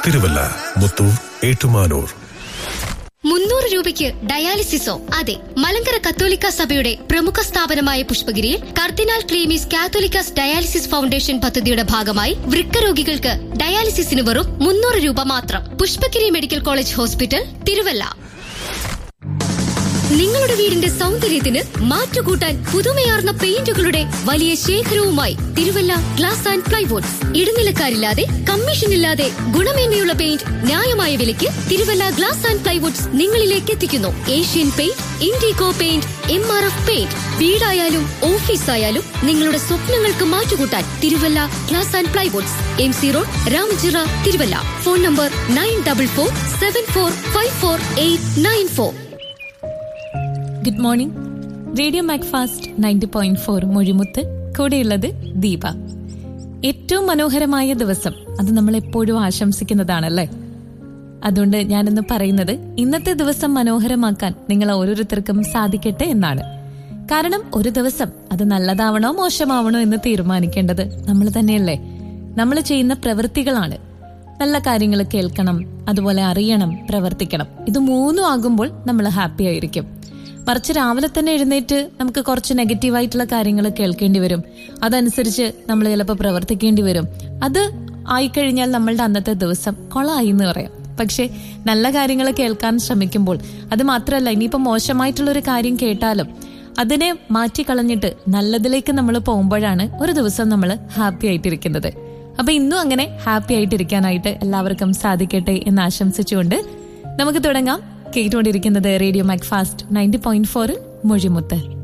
തിരുവല്ല മുത്തൂർ ഏറ്റുമാനൂർ മുന്നൂറ് രൂപയ്ക്ക് ഡയാലിസിസോ അതെ മലങ്കര കത്തോലിക്ക സഭയുടെ പ്രമുഖ സ്ഥാപനമായ പുഷ്പഗിരിയിൽ കർദിനാൾ ക്ലീമീസ് കാത്തോലിക്കാസ് ഡയാലിസിസ് ഫൗണ്ടേഷൻ പദ്ധതിയുടെ ഭാഗമായി വൃക്ക രോഗികൾക്ക് ഡയാലിസിസിന് വെറും മുന്നൂറ് രൂപ മാത്രം Pushpagiri medical college hospital Thiruvalla നിങ്ങളുടെ വീടിന്റെ സൗന്ദര്യത്തിന് മാറ്റുകൂട്ടാൻ പുതുമയാർന്ന പെയിന്റുകളുടെ വലിയ ശേഖരവുമായി തിരുവല്ല ഗ്ലാസ് ആൻഡ് പ്ലൈവുഡ്സ് ഇടനിലക്കാരില്ലാതെ കമ്മീഷനില്ലാതെ ഗുണമേന്മയുള്ള പെയിന്റ് ന്യായമായ വിലയ്ക്ക് തിരുവല്ല ഗ്ലാസ് ആൻഡ് പ്ലൈവുഡ്സ് നിങ്ങളിലേക്ക് എത്തിക്കുന്നു Asian paint Indigo paint M R F paint വീടായാലും ഓഫീസായാലും നിങ്ങളുടെ സ്വപ്നങ്ങൾക്ക് മാറ്റുകൂട്ടാൻ Thiruvalla glass and plywoods M C road Ramachira Thiruvalla phone number nine double four seven four five four eight nine four good morning radio Macfast ninety point four Mozhimuthu കൂടെയുള്ളത് ദീപ ഏറ്റവും മനോഹരമായ ദിവസം അത് നമ്മൾ എപ്പോഴും ആശംസിക്കുന്നതാണല്ലേ അതുകൊണ്ട് ഞാനിന്ന് പറയുന്നത് ഇന്നത്തെ ദിവസം മനോഹരമാക്കാൻ നിങ്ങൾ ഓരോരുത്തർക്കും സാധിക്കട്ടെ എന്നാണ് കാരണം ഒരു ദിവസം അത് നല്ലതാവണോ മോശമാവണോ എന്ന് തീരുമാനിക്കേണ്ടത് നമ്മൾ തന്നെയല്ലേ നമ്മൾ ചെയ്യുന്ന പ്രവൃത്തികളാണ് നല്ല കാര്യങ്ങൾ കേൾക്കണം അതുപോലെ അറിയണം പ്രവർത്തിക്കണം ഇത് മൂന്നും ആകുമ്പോൾ നമ്മൾ ഹാപ്പി ആയിരിക്കും മറിച്ച് രാവിലെ തന്നെ എഴുന്നേറ്റ് നമുക്ക് കുറച്ച് നെഗറ്റീവായിട്ടുള്ള കാര്യങ്ങൾ കേൾക്കേണ്ടി വരും അതനുസരിച്ച് നമ്മൾ ചിലപ്പോൾ പ്രവർത്തിക്കേണ്ടി വരും അത് ആയിക്കഴിഞ്ഞാൽ നമ്മളുടെ അന്നത്തെ ദിവസം കൊളായി എന്ന് പറയാം പക്ഷെ നല്ല കാര്യങ്ങൾ കേൾക്കാൻ ശ്രമിക്കുമ്പോൾ അത് മാത്രമല്ല ഇനിയിപ്പോൾ മോശമായിട്ടുള്ള ഒരു കാര്യം കേട്ടാലും അതിനെ മാറ്റിക്കളഞ്ഞിട്ട് നല്ലതിലേക്ക് നമ്മൾ പോകുമ്പോഴാണ് ഒരു ദിവസം നമ്മൾ ഹാപ്പി ആയിട്ടിരിക്കുന്നത് അപ്പൊ ഇന്നും അങ്ങനെ ഹാപ്പി ആയിട്ടിരിക്കാനായിട്ട് എല്ലാവർക്കും സാധിക്കട്ടെ എന്ന് ആശംസിച്ചുകൊണ്ട് നമുക്ക് തുടങ്ങാം കേട്ടുകൊണ്ടിരിക്കുന്നത് radio Macfast ninety point ഫോറിൽ മൊഴിമുത്ത്